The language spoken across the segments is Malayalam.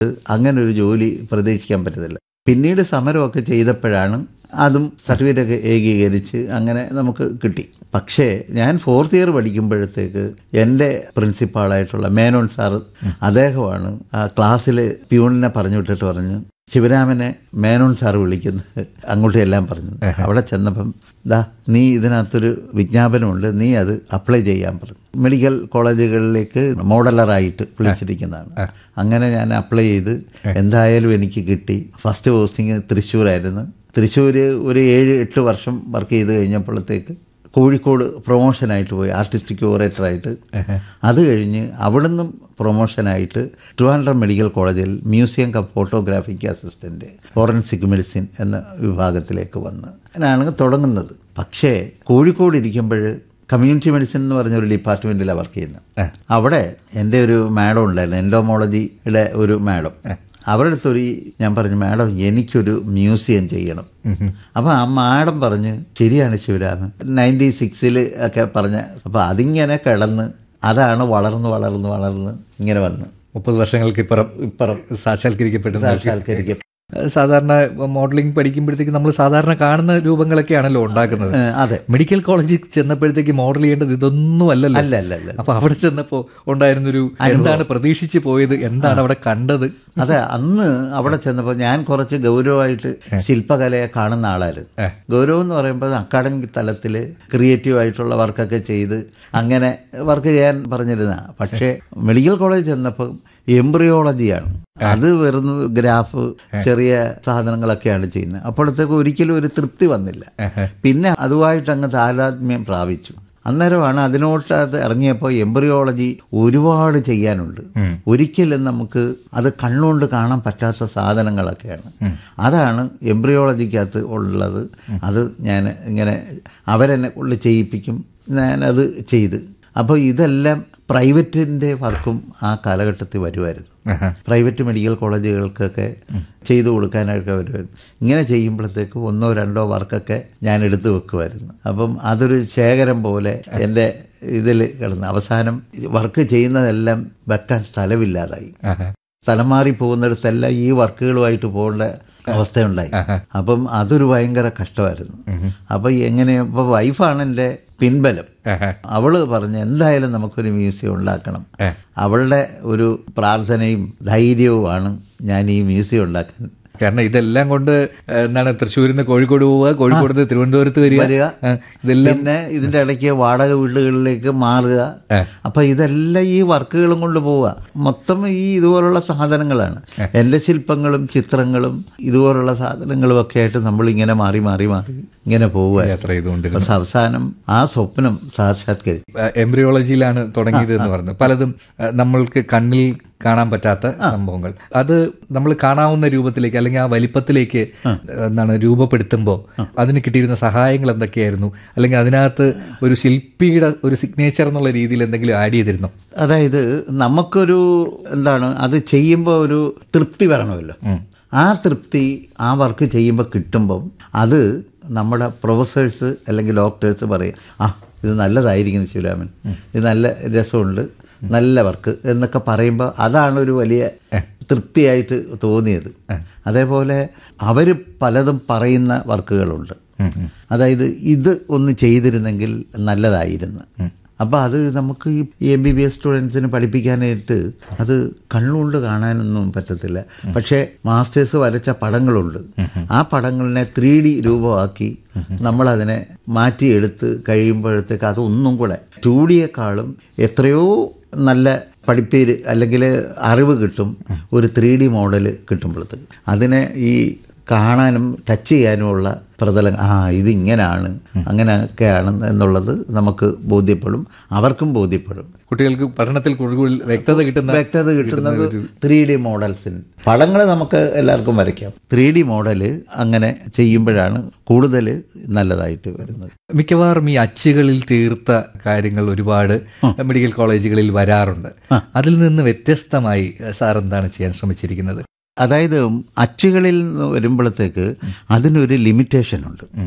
അങ്ങനെ ഒരു ജോലി പ്രതീക്ഷിക്കാൻ പറ്റത്തില്ല പിന്നീട് സമരമൊക്കെ ചെയ്തപ്പോഴാണ് അതും സർട്ടിഫിക്കറ്റൊക്കെ ഏകീകരിച്ച് അങ്ങനെ നമുക്ക് കിട്ടി പക്ഷേ ഞാൻ ഫോർത്ത് ഇയർ പഠിക്കുമ്പോഴത്തേക്ക് എൻ്റെ പ്രിൻസിപ്പാളായിട്ടുള്ള മേനോൻ സാറ് അദ്ദേഹമാണ് ആ ക്ലാസ്സിൽ പ്യൂണിനെ പറഞ്ഞു വിട്ടിട്ട് പറഞ്ഞു ശിവരാമനെ മേനോൻ സാറ് വിളിക്കുന്നത് അങ്ങോട്ട് എല്ലാം പറഞ്ഞു അവിടെ ചെന്നപ്പം ദാ നീ ഇതിനകത്തൊരു വിജ്ഞാപനമുണ്ട് നീ അത് അപ്ലൈ ചെയ്യാൻ പറഞ്ഞു മെഡിക്കൽ കോളേജുകളിലേക്ക് മോഡലറായിട്ട് വിളിച്ചിരിക്കുന്നതാണ് അങ്ങനെ ഞാൻ അപ്ലൈ ചെയ്ത് എന്തായാലും എനിക്ക് കിട്ടി ഫസ്റ്റ് പോസ്റ്റിംഗ് തൃശ്ശൂരായിരുന്നു തൃശ്ശൂർ ഒരു ഏഴ് എട്ട് വർഷം വർക്ക് ചെയ്ത് കഴിഞ്ഞപ്പോഴത്തേക്ക് കോഴിക്കോട് പ്രൊമോഷനായിട്ട് പോയി ആർട്ടിസ്റ്റിക് ക്യൂറേറ്ററായിട്ട് അത് കഴിഞ്ഞ് അവിടുന്ന് പ്രൊമോഷനായിട്ട് ട്രിവാൻഡ്രം മെഡിക്കൽ കോളേജിൽ museum cum photographic assistant forensic medicine എന്ന വിഭാഗത്തിലേക്ക് വന്ന് അങ്ങനെയാണ് തുടങ്ങുന്നത് പക്ഷേ കോഴിക്കോട് ഇരിക്കുമ്പോൾ കമ്മ്യൂണിറ്റി മെഡിസിൻ എന്ന് പറഞ്ഞ ഒരു ഡിപ്പാർട്ട്മെൻറ്റിലാണ് വർക്ക് ചെയ്യുന്നത് അവിടെ എൻ്റെ ഒരു മാഡം ഉണ്ടായിരുന്നു എൻഡോമോളജിയുടെ ഒരു മാഡം അവരുടെ അടുത്തൊരു ഞാൻ പറഞ്ഞു മാഡം എനിക്കൊരു മ്യൂസിയം ചെയ്യണം അപ്പോൾ ആ മാഡം പറഞ്ഞ് ശരിയാണ് ശിവരാമൻ നയൻറ്റി സിക്സിൽ ഒക്കെ പറഞ്ഞ അപ്പോൾ അതിങ്ങനെ കിടന്ന് അതാണ് വളർന്ന് വളർന്ന് വളർന്ന് ഇങ്ങനെ വന്ന് മുപ്പത് വർഷങ്ങൾക്ക് ഇപ്പുറം ഇപ്പുറം സാക്ഷാത്കരിക്കപ്പെട്ടു സാക്ഷാത്കരിക്കും സാധാരണ മോഡലിംഗ് പഠിക്കുമ്പോഴത്തേക്ക് നമ്മൾ സാധാരണ കാണുന്ന രൂപങ്ങളൊക്കെയാണല്ലോ ഉണ്ടാക്കുന്നത് ഏ, അതെ മെഡിക്കൽ കോളേജിൽ ചെന്നപ്പോഴത്തേക്ക് മോഡൽ ചെയ്യേണ്ടത് ഇതൊന്നും അല്ലല്ലോ അല്ല അല്ല അല്ല അപ്പൊ അവിടെ ചെന്നപ്പോ ഉണ്ടായിരുന്നൊരു എന്താണ് പ്രതീക്ഷിച്ച് പോയത് എന്താണ് അവിടെ കണ്ടത് അതെ അന്ന് അവിടെ ചെന്നപ്പോൾ ഞാൻ കുറച്ച് ഗൗരവമായിട്ട് ശില്പകലയെ കാണുന്ന ആളായിരുന്നു ഗൗരവം എന്ന് പറയുമ്പോൾ അക്കാഡമിക് തലത്തിൽ ക്രിയേറ്റീവ് ആയിട്ടുള്ള വർക്കൊക്കെ ചെയ്ത് അങ്ങനെ വർക്ക് ചെയ്യാൻ പറഞ്ഞിരുന്ന പക്ഷേ മെഡിക്കൽ കോളേജ് ചെന്നപ്പോൾ എംബ്രിയോളജിയാണ് അത് വെറും ഗ്രാഫ് ചെറിയ സാധനങ്ങളൊക്കെയാണ് ചെയ്യുന്നത് അപ്പോഴത്തേക്ക് ഒരിക്കലും ഒരു തൃപ്തി വന്നില്ല പിന്നെ അതുമായിട്ട് അങ്ങ് താതാത്മ്യം പ്രാപിച്ചു അന്നേരമാണ് അതിനോട്ട് അത് ഇറങ്ങിയപ്പോൾ എംബ്രിയോളജി ഒരുപാട് ചെയ്യാനുണ്ട് ഒരിക്കലും നമുക്ക് അത് കണ്ണുകൊണ്ട് കാണാൻ പറ്റാത്ത സാധനങ്ങളൊക്കെയാണ് അതാണ് എംബ്രിയോളജിക്കകത്ത് ഉള്ളത് അത് ഞാൻ ഇങ്ങനെ അവരെന്നെ കൊണ്ട് ചെയ്യിപ്പിക്കും ഞാനത് ചെയ്ത് അപ്പോൾ ഇതെല്ലാം പ്രൈവറ്റിൻ്റെ വർക്കും ആ കാലഘട്ടത്തിൽ വരുമായിരുന്നു പ്രൈവറ്റ് മെഡിക്കൽ കോളേജുകൾക്കൊക്കെ ചെയ്തു കൊടുക്കാനൊക്കെ വരുമായിരുന്നു ഇങ്ങനെ ചെയ്യുമ്പോഴത്തേക്ക് ഒന്നോ രണ്ടോ വർക്കൊക്കെ ഞാൻ എടുത്തു വെക്കുമായിരുന്നു അപ്പം അതൊരു ശേഖരം പോലെ എൻ്റെ ഇതിൽ കിടന്ന് അവസാനം വർക്ക് ചെയ്യുന്നതെല്ലാം വെക്കാൻ സ്ഥലമില്ലാതായി സ്ഥലം മാറി പോകുന്നിടത്തെല്ലാം ഈ വർക്കുകളുമായിട്ട് പോകേണ്ട അവസ്ഥയുണ്ടായി അപ്പം അതൊരു ഭയങ്കര കഷ്ടമായിരുന്നു അപ്പം എങ്ങനെ ഇപ്പോൾ വൈഫാണ് എൻ്റെ പിൻബലം അവള് പറഞ്ഞു എന്തായാലും നമുക്കൊരു മ്യൂസിയം ഉണ്ടാക്കണം അവളുടെ ഒരു പ്രാർത്ഥനയും ധൈര്യവുമാണ് ഞാൻ ഈ മ്യൂസിയം ഉണ്ടാക്കാൻ കാരണം ഇതെല്ലാം കൊണ്ട് ഏഹ്, എന്താണ് തൃശ്ശൂരിൽ നിന്ന് കോഴിക്കോട് പോവുക കോഴിക്കോട് നിന്ന് തിരുവനന്തപുരത്ത് വരിക വരിക ഏഹ്, ഇതെല്ലാം പിന്നെ ഇതിന്റെ ഇടയ്ക്ക് വാടക വീടുകളിലേക്ക് മാറുക അപ്പൊ ഇതെല്ലാം ഈ വർക്കുകളും കൊണ്ട് പോവുക മൊത്തം ഈ ഇതുപോലുള്ള സാധനങ്ങളാണ് എൻ്റെ ശില്പങ്ങളും ചിത്രങ്ങളും ഇതുപോലുള്ള സാധനങ്ങളും ഒക്കെ ആയിട്ട് നമ്മൾ ഇങ്ങനെ മാറി മാറി മാറി ഇങ്ങനെ പോവുക യാത്ര ചെയ്തുകൊണ്ടിരുന്നു പക്ഷെ അവസാനം ആ സ്വപ്നം സാക്ഷാത്കരിച്ചു എംബ്രിയോളജിയിലാണ് തുടങ്ങിയത് എന്ന് പറഞ്ഞു പലതും ഏഹ്, നമ്മൾക്ക് കണ്ണിൽ കാണാൻ പറ്റാത്ത സംഭവങ്ങൾ അത് നമ്മൾ കാണാവുന്ന രൂപത്തിലേക്ക് അല്ലെങ്കിൽ ആ വലിപ്പത്തിലേക്ക് എന്താണ് രൂപപ്പെടുത്തുമ്പോൾ അതിന് കിട്ടിയിരുന്ന സഹായങ്ങൾ എന്തൊക്കെയായിരുന്നു അല്ലെങ്കിൽ അതിനകത്ത് ഒരു ശില്പിയുടെ ഒരു സിഗ്നേച്ചർ എന്നുള്ള രീതിയിൽ എന്തെങ്കിലും ആഡ് ചെയ്തിരുന്നോ അതായത് നമുക്കൊരു എന്താണ് അത് ചെയ്യുമ്പോൾ ഒരു തൃപ്തി വരണമല്ലോ ആ തൃപ്തി ആ വർക്ക് ചെയ്യുമ്പോൾ കിട്ടുമ്പം അത് നമ്മുടെ പ്രൊഫസേഴ്സ് അല്ലെങ്കിൽ ഡോക്ടേഴ്സ് പറയും ആ ഇത് നല്ലതായിരിക്കുന്നു ശിവരാമൻ ഇത് നല്ല രസമുണ്ട് നല്ല വർക്ക് എന്നൊക്കെ പറയുമ്പോൾ അതാണ് ഒരു വലിയ തൃപ്തിയായിട്ട് തോന്നിയത് അതേപോലെ അവർ പലതും പറയുന്ന വർക്കുകളുണ്ട് അതായത് ഇത് ഒന്ന് ചെയ്തിരുന്നെങ്കിൽ നല്ലതായിരുന്നു അപ്പോൾ അത് നമുക്ക് ഈ എം ബി ബി എസ് സ്റ്റുഡൻസിന് പഠിപ്പിക്കാനായിട്ട് അത് കണ്ണുകൊണ്ട് കാണാനൊന്നും പറ്റത്തില്ല പക്ഷേ മാസ്റ്റേഴ്സ് വരച്ച പടങ്ങളുണ്ട് ആ പടങ്ങളിനെ ത്രീ ഡി രൂപമാക്കി നമ്മളതിനെ മാറ്റിയെടുത്ത് കഴിയുമ്പോഴത്തേക്ക് അതൊന്നും കൂടെ ടു ഡിയേക്കാളും എത്രയോ നല്ല പഠിപ്പേര് അല്ലെങ്കിൽ അറിവ് കിട്ടും ഒരു ത്രീ ഡി മോഡൽ കിട്ടുമ്പോഴത്തേക്ക് അതിനെ ഈ കാണാനും ടച്ച് ചെയ്യാനുമുള്ള പ്രതലം ആ ഇത് ഇങ്ങനെയാണ് അങ്ങനെയൊക്കെയാണ് എന്നുള്ളത് നമുക്ക് ബോധ്യപ്പെടും അവർക്കും ബോധ്യപ്പെടും കുട്ടികൾക്ക് പഠനത്തിൽ കൂടുതൽ വ്യക്തത കിട്ടുന്ന വ്യക്തത കിട്ടുന്നത് ത്രീ ഡി മോഡൽസിന് പടങ്ങൾ നമുക്ക് എല്ലാവർക്കും വരയ്ക്കാം ത്രീ ഡി മോഡൽ അങ്ങനെ ചെയ്യുമ്പോഴാണ് കൂടുതൽ നല്ലതായിട്ട് വരുന്നത് മിക്കവാറും ഈ അച്ചുകളിൽ തീർത്ത കാര്യങ്ങൾ ഒരുപാട് മെഡിക്കൽ കോളേജുകളിൽ വരാറുണ്ട് അതിൽ നിന്ന് വ്യത്യസ്തമായി സാർ എന്താണ് ചെയ്യാൻ ശ്രമിച്ചിരിക്കുന്നത് അതായത് അച്ചുകളിൽ നിന്ന് വരുമ്പോഴത്തേക്ക് അതിനൊരു ലിമിറ്റേഷൻ ഉണ്ട്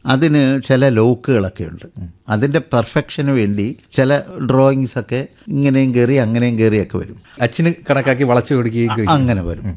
അതിന് ചില ലോക്കുകളൊക്കെ ഉണ്ട് അതിൻ്റെ പെർഫെക്ഷന് വേണ്ടി ചില ഡ്രോയിങ്സ് ഒക്കെ ഇങ്ങനെയും കയറി അങ്ങനെയും കയറിയൊക്കെ വരും അച്ഛന് കണക്കാക്കി വളച്ചു കൊടുക്കുകയും ചെയ്യും. അങ്ങനെ വരും